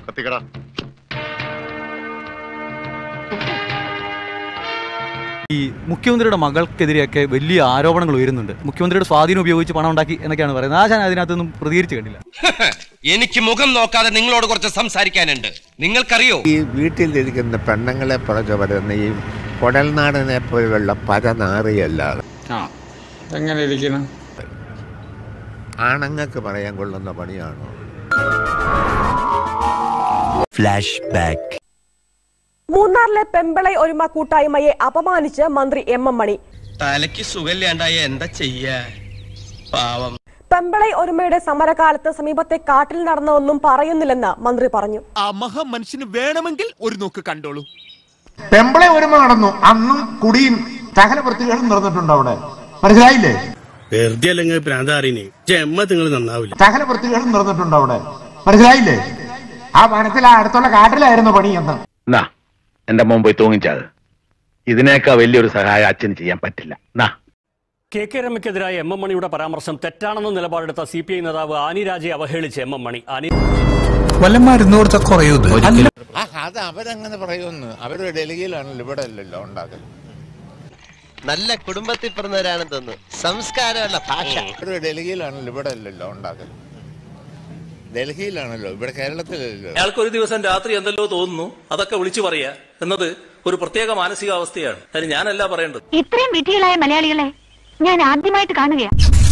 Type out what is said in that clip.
കത്തിക്കടാ ഈ മുഖ്യമന്ത്രിയുടെ മകൾക്കെതിരെയൊക്കെ വലിയ ആരോപണങ്ങൾ ഉയരുന്നുണ്ട് മുഖ്യമന്ത്രിയുടെ സ്വാധീനം ഉപയോഗിച്ച് പണം ഉണ്ടാക്കി എന്നൊക്കെയാണ് പറയുന്നത് ആശാൻ അതിനകത്തൊന്നും പ്രതികരിച്ചു കണ്ടില്ല എനിക്ക് മുഖം നോക്കാതെ നിങ്ങളോട് കുറച്ച് സംസാരിക്കാനുണ്ട് നിങ്ങൾക്കറിയോ ഈ വീട്ടിലിരിക്കുന്ന പെണ്ണുങ്ങളെ പുറകെ വരുന്ന ഈ കുടൽനാടനെ പോലുള്ള പരനാറിയല്ലാതെ ആ എങ്ങനെ ഇരിക്കണം ആണുങ്ങൾക്ക് പറയാൻ കൊള്ളുന്ന പണിയാണോ മൂന്നാറിലെ പെമ്പളை ഒരുമ കൂട്ടായ്മയെ അപമാനിച്ച് മന്ത്രി എം എം മണി തലയ്ക്ക് സുഖമില്ലാണ്ടായ എന്താ ചെയ്യാ പാവം പെമ്പളை ഒരുമയുടെ സമരകാലത്ത് സമീപത്തെ കാട്ടിൽ നടന്നതൊന്നും പറയുന്നില്ലെന്ന് മന്ത്രി പറഞ്ഞു ആ മഹാമനുഷ്യന് വേണമെങ്കിൽ ഒരു നോക്ക് കണ്ടോളൂ പെമ്പിളെ ഒരുമ നടന്നു അന്നും കുടിയും സകല വൃത്തികളും നടന്നിട്ടുണ്ട് അവിടെ മനസ്സിലായില്ലേ വെറുതെ അല്ലെങ്കിൽ പ്രാന്താറിനെ ജമ്മ നിങ്ങൾ നന്നാവില്ല സകല വൃത്തികളും നടന്നിട്ടുണ്ട് അവിടെ മനസ്സിലായില്ലേ ആ വനത്തിൽ ആ അടുത്തുള്ള കാട്ടിലായിരുന്നു പണി എന്ന് എന്നാ എന്റെ മോൻ പോയി തൂങ്ങിച്ചത് ഇതിനേക്കാൾ വലിയൊരു സഹായം അച്ഛന് ചെയ്യാൻ പറ്റില്ല നാ കെ കെ രമയ്ക്കെതിരായ എം എം മണിയുടെ പരാമർശം തെറ്റാണെന്ന നിലപാടെടുത്ത സി പി ഐ നേതാവ് ആനി രാജയെ അവഹേളിച്ച് എം എം മണി ആനി ആ അത് അവരങ്ങനെ പറയുമെന്ന് അവര് ഡൽഹിയിലാണല്ലോ ഇവിടെ അല്ലല്ലോ ഉണ്ടാക്കൽ നല്ല കുടുംബത്തിൽ പിറന്നവരാണെന്ന് തോന്നുന്നു സംസ്കാരമുള്ള ഭാഷ അവര് ഡൽഹിയിലാണല്ലോ ഇവിടെ അല്ലല്ലോ ഉണ്ടാക്കൽ ഡൽഹിയിലാണല്ലോ ഇവിടെ കേരളത്തിലല്ലോ അയാൾക്ക് ഒരു ദിവസം രാത്രി എന്തെല്ലോ തോന്നുന്നു അതൊക്കെ വിളിച്ചു പറയാ എന്നത് ഒരു പ്രത്യേക മാനസികാവസ്ഥയാണ് അതിന് ഞാനല്ല പറയേണ്ടത് ഇത്രയും വിധികളായ മലയാളികളെ ഞാൻ ആദ്യമായിട്ട് കാണുകയാണ്